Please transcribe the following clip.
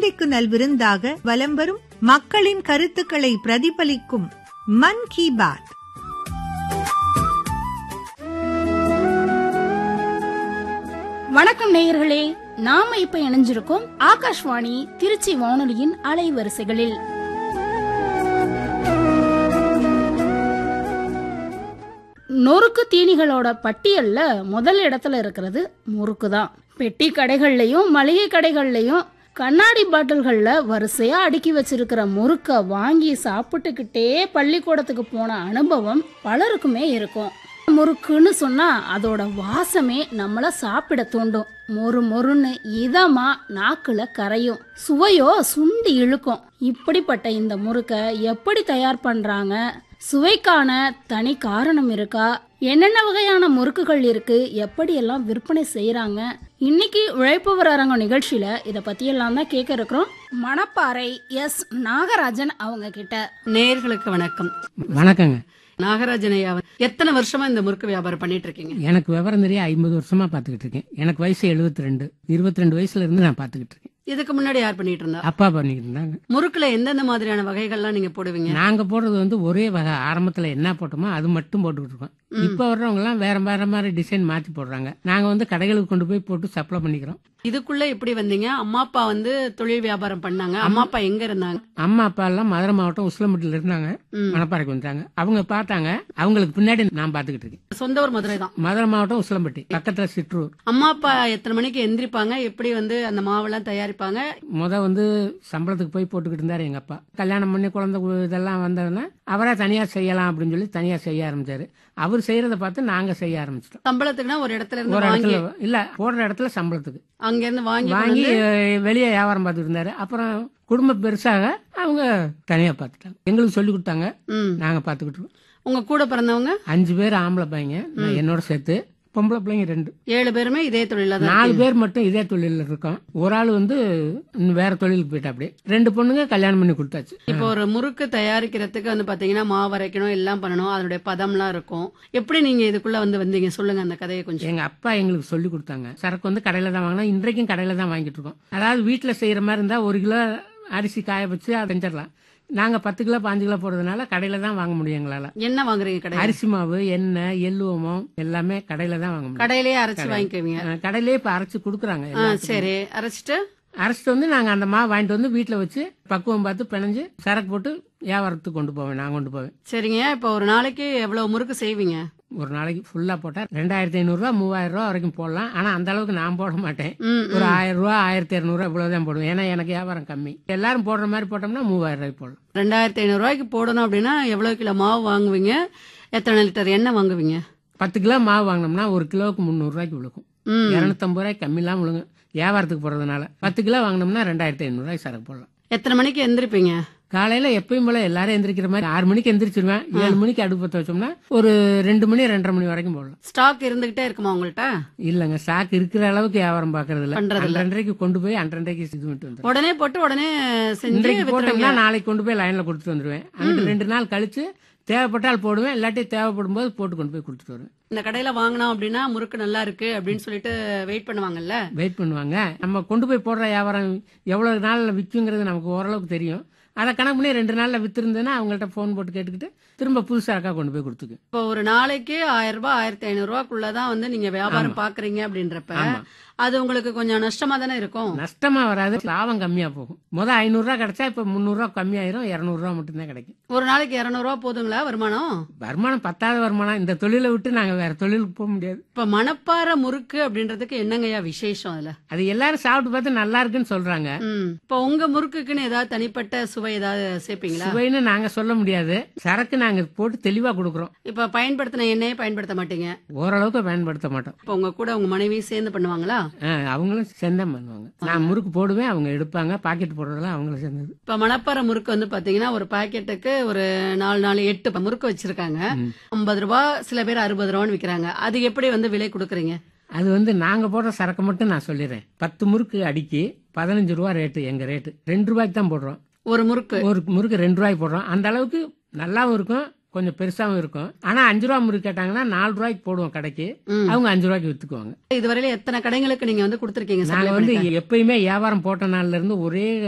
சிந்தைக்கு நல்விருந்தாக வலம் வரும் மக்களின் கருத்துக்களை பிரதிபலிக்கும் மன் கி பாத் வணக்கம் நேயர்களே நாம இப்ப இணைஞ்சிருக்கோம் ஆகாஷ்வாணி திருச்சி வானொலியின் அலைவரிசைகளில் நொறுக்கு தீனிகளோட பட்டியல்ல முதல் இடத்துல இருக்கிறது முறுக்கு தான் பெட்டி கடைகள்லயும் மளிகை கடைகள்லயும் கண்ணாடி பாட்டில்கள்ல வரிசையா அடுக்கி வச்சிருக்கிற முறுக்க வாங்கி சாப்பிட்டுக்கிட்டே பள்ளிக்கூடத்துக்கு போன அனுபவம் பலருக்குமே இருக்கும் முறுக்குன்னு சொன்னா அதோட வாசமே நம்மள சாப்பிட தூண்டும் மொறு மொறுன்னு இதமா நாக்குல கரையும் சுவையோ சுண்டி இழுக்கும் இப்படிப்பட்ட இந்த முறுக்க எப்படி தயார் பண்றாங்க சுவைக்கான தனி காரணம் இருக்கா என்னென்ன வகையான முறுக்குகள் இருக்கு எப்படியெல்லாம் விற்பனை செய்யறாங்க இன்னைக்கு உழைப்பவர் அரங்கம் நிகழ்ச்சியில இத பத்தி எல்லாம் தான் கேட்க இருக்கிறோம் மணப்பாறை எஸ் நாகராஜன் அவங்க கிட்ட நேயர்களுக்கு வணக்கம் வணக்கங்க நாகராஜன் ஐயா எத்தனை வருஷமா இந்த முறுக்கு வியாபாரம் பண்ணிட்டு இருக்கீங்க எனக்கு விவரம் தெரிய ஐம்பது வருஷமா பாத்துக்கிட்டு இருக்கேன் எனக்கு வயசு 72 ரெண்டு இருபத்தி ரெண்டு வயசுல இருந்து நான் பாத்துக்கிட்டு இருக்கேன் இதுக்கு முன்னாடி யார் பண்ணிட்டு இருந்தா அப்பா பண்ணிக்கிட்டு இருந்தாங்க முறுக்குல எந்தெந்த மாதிரியான வகைகள்லாம் நீங்க போடுவீங்க நாங்க போடுறது வந்து ஒரே வகை ஆரம்பத்துல என்ன போட்டோமோ அது மட்டும் போட்டுக்கிட்டு இருக்கோம் இப்ப வர்றவங்க எல்லாம் வேற வேற மாதிரி டிசைன் மாத்தி போடுறாங்க நாங்க வந்து கடைகளுக்கு கொண்டு போய் போட்டு சப்ளை பண்ணிக்கிறோம் இதுக்குள்ள எப்படி வந்தீங்க அம்மா அப்பா வந்து தொழில் வியாபாரம் பண்ணாங்க அம்மா அப்பா எங்க இருந்தாங்க அம்மா அப்பா எல்லாம் மதுரை மாவட்டம் உசிலம்பட்டில இருந்தாங்க ம். மணப்பாறைக்கு வந்தாங்க அவங்க பார்த்தாங்க அவங்களுக்கு பின்னாடி நான் பாத்துக்கிட்டு இருக்கேன் சொந்த ஊர் மதுரை தான் மதுரை மாவட்டம் உசிலம்பட்டி பக்கத்துல சிற்றூர் அம்மா அப்பா எத்தனை மணிக்கு எந்திரிப்பாங்க எப்படி வந்து அந்த மாவெல்லாம் தயாரிப்பாங்க முத வந்து சம்பளத்துக்கு போய் போட்டுக்கிட்டு இருந்தாரு எங்க அப்பா கல்யாணம் பண்ணி குழந்தை கு- இதெல்லாம் வந்ததுன்னா அவரா தனியா செய்யலாம் அப்படின்னு சொல்லி தனியா செய்ய ஆரம்பிச்சாரு அவர் செய்யறத பார்த்து நாங்க செய்ய ஆரம்பிச்சிட்டோம் சம்பளத்துக்குன்னா ஒரு இடத்துல இருந்து ஒரு வாங்கி இடத்துல இல்ல போடுற இடத்துல சம்பளத்துக்கு அங்க இருந்து வாங்கி கொண்டு வாங்கி வந்து- அஹ், வெளியே வியாபாரம் பார்த்துட்டு இருந்தாரு அப்புறம் குடும்பம் பெருசாக அவங்க தனியா பார்த்துட்டாங்க எங்களுக்கு சொல்லி கொடுத்தாங்க ம். நாங்க பார்த்துக்கிட்டு இருக்கோம். உங்க கூட பிறந்தவங்க அஞ்சு பேர் ஆம்பளை பையங்க நான் என்னோட சேர்த்து பொம்பளை பிள்ளைங்க ரெண்டு ஏழு பேருமே இதே தொழில தான் நாலு பேர் மட்டும் இதே தொழில இருக்கோம் ஒரு ஆள் வந்து இன்னும் வேற தொழிலுக்கு போயிட்டா அப்படி ரெண்டு பொண்ணுங்க கல்யாணம் பண்ணி கொடுத்தாச்சு இப்போ ஒரு முறுக்கு தயாரிக்கிறதுக்கு வந்து பாத்தீங்கன்னா மாவு அரைக்கணும் எல்லாம் பண்ணணும் அதனுடைய பதம்லாம் இருக்கும் எப்படி நீங்க இதுக்குள்ள வந்து வந்தீங்க சொல்லுங்க அந்த கதையை கொஞ்சம் எங்க அப்பா எங்களுக்கு சொல்லி கொடுத்தாங்க சரக்கு வந்து கடையில தான் வாங்கினா இன்றைக்கும் கடையில தான் வாங்கிட்டு இருக்கோம் அதாவது வீட்டுல செய்யற மாதிரி இருந்தா ஒரு கிலோ அரிசி காய வச்சு அதை செஞ்சிடலாம் நாங்க பத்து கிலோ பாஞ்சு கிலோ போடுறதுனால கடையில தான் வாங்க முடியும் எங்களால என்ன வாங்குறீங்க கடை அரிசி மாவு எண்ணெய் எள்ளுவமம் எல்லாமே கடையில தான் வாங்க முடியும் கடையிலேயே அரைச்சு வாங்கிக்குவீங்க அஹ் கடையிலே இப்ப அரைச்சு கொடுக்குறாங்க ஆ, எல்லாத்துக்கும். சரி அரைச்சிட்டு அரைச்சிட்டு வந்து நாங்க அந்த மாவு வாங்கிட்டு வந்து வீட்டுல வச்சு பக்குவம் பார்த்து பிணைஞ்சு சரக்கு போட்டு வியாபாரத்துக்கு கொண்டு போவேன் நான் கொண்டு போவேன் சரிங்க இப்போ ஒரு நாளைக்கு எவ்வளவு முறுக்கு செய்வீங்க ஒரு நாளைக்கு ஃபுல்லா போட்டா ரெண்டாயிரத்தி ஐநூறுரூவா மூவாயிரம் ரூபா வரைக்கும் போடலாம் ஆனா அந்த அளவுக்கு நான் போட மாட்டேன் ம், ஒரு ஆயிரம் ரூபா ஆயிரத்தி இரநூறுவா இவ்வளவுதான் போடுவேன் ஏன்னா எனக்கு வியாபாரம் கம்மி எல்லாரும் போடுற மாதிரி போட்டோம்னா மூவாயிரம் ரூபாய்க்கு போடலாம் ரெண்டாயிரத்தி ஐநூறு ரூபாய்க்கு போடணும் அப்படின்னா எவ்வளவு கிலோ மாவு வாங்குவீங்க எத்தனை லிட்டர் எண்ணெய் வாங்குவீங்க பத்து கிலோ மாவு வாங்கினோம்னா ஒரு கிலோவுக்கு முந்நூறு ரூபாய்க்கு விழுக்கும் ம். இரநூத்தம்பது ரூபாய்க்கு கம்மி இல்லாம விழுங்கும் வியாபாரத்துக்கு போறதுனால பத்து கிலோ வாங்கினோம்னா ரெண்டாயிரத்தி ஐநூறு ரூபாய்க்கு சரக்கு போடலாம் எத்தனை மணிக்கு எந்திரிப்பீங்க காலையில எப்பயும் போல எல்லாரும் எந்திரிக்கிற மாதிரி ஆறு மணிக்கு எந்திரிச்சிருவேன் ஏழு மணிக்கு அடுப்பு பத்த வச்சோம்னா ஒரு ரெண்டு மணி ரெண்டரை மணி வரைக்கும் போடலாம் ஸ்டாக் இருந்துகிட்டே இருக்குமா உங்கள்ட்ட இல்லங்க ஸ்டாக் இருக்கிற அளவுக்கு வியாபாரம் பாக்குறது இல்ல பண்றது இல்ல. அன்றன்றைக்கு கொண்டு போய் அன்றன்றைக்கு இது பண்ணிட்டு வந்துடும் உடனே போட்டு உடனே செஞ்சு இன்றைக்கு வித்துருவீங்க போட்டோம்னா நாளைக்கு கொண்டு போய் லைன்ல கொடுத்துட்டு வந்துருவேன் அங்கிட்டு ரெண்டு நாள் கழிச்சு தேவைப்பட்டால் போடுவேன் இல்லாட்டி தேவைப்படும் போது போட்டு கொண்டு போய் கொடுத்துட்டு வருவேன் இந்த கடையில வாங்கினோம் அப்படின்னா முறுக்கு நல்லா இருக்கு அப்படின்னு சொல்லிட்டு வெயிட் பண்ணுவாங்கல்ல வெயிட் பண்ணுவாங்க நம்ம கொண்டு போய் போடுற வியாபாரம் எவ்வளவு நாள்ல விற்குங்கிறது நமக்கு ஓரளவுக்கு தெரியும் அதை கணக்கு பண்ணி ரெண்டு நாள்ல வித்திருந்தேன்னா அவங்கள்ட்ட ஃபோன் போட்டு கேட்டுக்கிட்டு திரும்ப புதுசா இருக்கா கொண்டு போய் கொடுத்துக்கு இப்போ ஒரு நாளைக்கு ஆயிரம் ரூபாய் ஆயிரத்தி ஐநூறு ரூபாய்க்குள்ளதான் வந்து நீங்க வியாபாரம் பாக்குறீங்க அப்படின்றப்ப ஆமா. அது உங்களுக்கு கொஞ்சம் நஷ்டமா தானே இருக்கும் நஷ்டமா வராது லாபம் கம்மியா போகும் முத ஐநூறு ரூபா கிடைச்சா இப்ப முந்நூறு ரூபா கம்மியாயிரும் இருநூறு ரூபா மட்டும்தான் கிடைக்கும் ஒரு நாளைக்கு இருநூறு ரூபாய் போதுங்களா வருமானம் வருமானம் பத்தாவது வருமானம் இந்த தொழிலை விட்டு நாங்க வேற தொழிலுக்கு போக முடியாது இப்ப மணப்பாறை முறுக்கு அப்படின்றதுக்கு என்னங்கய்யா விசேஷம் அதுல அது எல்லாரும் சாப்பிட்டு பார்த்து நல்லா இருக்குன்னு சொல்றாங்க ம் இப்போ உங்க முறுக்குக்குன்னு ஏதாவது தனிப்பட்ட சுவை ஏதாவது சேர்ப்பீங்களா சுவைன்னு நாங்க சொல்ல முடியாது சரக்கு நாங்க போட்டு தெளிவா கொடுக்குறோம் இப்ப பயன்படுத்தின எண்ணெயை பயன்படுத்த மாட்டீங்க ஓரளவுக்கு பயன்படுத்த மாட்டோம் இப்ப உங்க கூட உங்க மனைவி சேர்ந்து பண்ணுவாங்களா ஆ, அவங்களும் செந்தம் பண்ணுவாங்க நான் முறுக்கு போடுவேன் அவங்க எடுப்பாங்க பாக்கெட் போடுறதெல்லாம் அவங்களும் சேர்ந்தது இப்ப மணப்பாறை முறுக்கு வந்து பாத்தீங்கன்னா ஒரு பாக்கெட்டுக்கு ஒரு நாலு நாலு எட்டு முறுக்கு வச்சிருக்காங்க ஐம்பது ரூபாய் சில பேர் அறுபது ரூபான்னு விக்கிறாங்க அது எப்படி வந்து விலை கொடுக்குறீங்க அது வந்து நாங்க போடுற சரக்கு மட்டும் நான் சொல்லிடுறேன் பத்து முறுக்கு அடிக்கி பதினஞ்சு ரூபா ரேட்டு எங்க ரேட்டு ரெண்டு ரூபாய்க்கு தான் போடுறோம் ஒரு முறுக்கு ஒரு முறுக்கு ரெண்டு ரூபாய்க்கு போடுறோம் அந்த அளவுக்கு நல்லாவும் இருக்கும் கொஞ்சம் பெருசாவும் இருக்கும் ஆனா அஞ்சு ரூபா முறுக்கு கேட்டாங்கன்னா நாலு ரூபாய்க்கு போடுவோம் கடைக்கு ம். அவங்க அஞ்சு ரூபாய்க்கு வித்துக்குவாங்க இதுவரையில எத்தனை கடைங்களுக்கு நீங்க வந்து கொடுத்துருக்கீங்க நாங்க supply வந்து பண்ணிருக்க? எப்பயுமே வியாபாரம் போட்ட நாள்ல இருந்து ஒரே